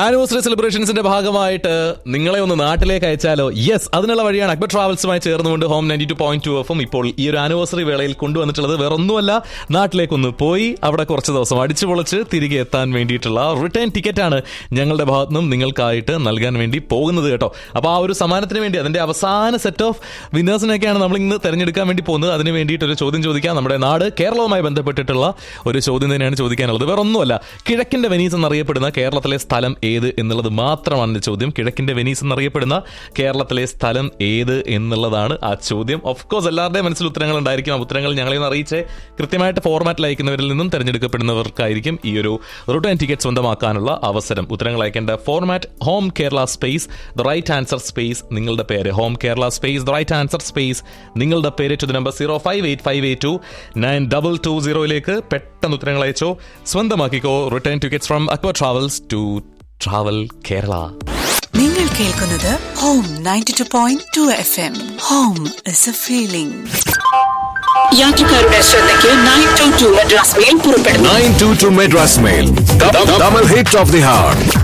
Anniversary സെലിബ്രേഷൻസിന്റെ ഭാഗമായിട്ട് നിങ്ങളെ ഒന്ന് നാട്ടിലേക്ക് അയച്ചാലോ യെസ് അതിനുള്ള വഴിയാണ് അക്ബർ ട്രാവൽസുമായി ചേർന്നുകൊണ്ട് home ninety two point two എഫും ഇപ്പോൾ ഈ ഒരു ആനിവേഴ്സറി വേളയിൽ കൊണ്ടുവന്നിട്ടുള്ളത് വേറെ ഒന്നുമല്ല നാട്ടിലേക്കൊന്ന് പോയി അവിടെ കുറച്ച് ദിവസം അടിച്ചു പൊളിച്ച് തിരികെ എത്താൻ വേണ്ടിയിട്ടുള്ള റിട്ടേൺ ടിക്കറ്റ് ആണ് ഞങ്ങളുടെ ഭാഗത്തു നിന്നും നിങ്ങൾക്കായിട്ട് നൽകാൻ വേണ്ടി പോകുന്നത് കേട്ടോ അപ്പോൾ ആ ഒരു സമ്മാനത്തിന് വേണ്ടി അതിന്റെ അവസാന സെറ്റ് ഓഫ് വിന്നേഴ്സിനൊക്കെയാണ് നമ്മൾ ഇന്ന് തെരഞ്ഞെടുക്കാൻ വേണ്ടി പോകുന്നത് അതിന് വേണ്ടിയിട്ട് ഒരു ചോദ്യം ചോദിക്കാം നമ്മുടെ നാട് കേരളവുമായി ബന്ധപ്പെട്ടിട്ടുള്ള ഒരു ചോദ്യം തന്നെയാണ് ചോദിക്കാനുള്ളത് വേറെ ഒന്നുമല്ല കിഴക്കിന്റെ വെനീസ് എന്നറിയപ്പെടുന്ന കേരളത്തിലെ സ്ഥലം ഏത് എന്നുള്ളത് മാത്രമാണ് എൻ്റെ ചോദ്യം കിഴക്കിന്റെ വെനീസ് എന്നറിയപ്പെടുന്ന കേരളത്തിലെ സ്ഥലം ഏത് എന്നുള്ളതാണ് ആ ചോദ്യം ഓഫ് കോഴ്സ് എല്ലാവരുടെയും മനസ്സിൽ ഉത്തരങ്ങൾ ഉണ്ടായിരിക്കും ആ ഉത്തരങ്ങൾ ഞങ്ങളെ ഒന്ന് അറിയിച്ച് കൃത്യമായിട്ട് ഫോർമാറ്റിൽ അയക്കുന്നവരിൽ നിന്നും തിരഞ്ഞെടുക്കപ്പെടുന്നവർക്കായിരിക്കും ഈ ഒരു റിട്ടേൺ ടിക്കറ്റ് സ്വന്തമാക്കാനുള്ള അവസരം ഉത്തരങ്ങൾ അയക്കേണ്ട format home Kerala space the right answer space നിങ്ങളുടെ പേര് home Kerala space the right answer space നിങ്ങളുടെ പേര് to the number zero five eight five eight two nine double two സീറോയിലേക്ക് പെട്ടെന്ന് ഉത്തരങ്ങൾ അയച്ചോ സ്വന്തമാക്കിക്കോ return tickets from aqua travels to travel Kerala നിങ്ങൾ കേൾക്കുന്നത് home ninety two point two F M home is a feeling യാത്രക്കാരുടെ ശ്രദ്ധയ്ക്ക് nine two two Madras mail പുറപ്പെടുന്നു 922 Madras Mail. The, the, double hit of the heart.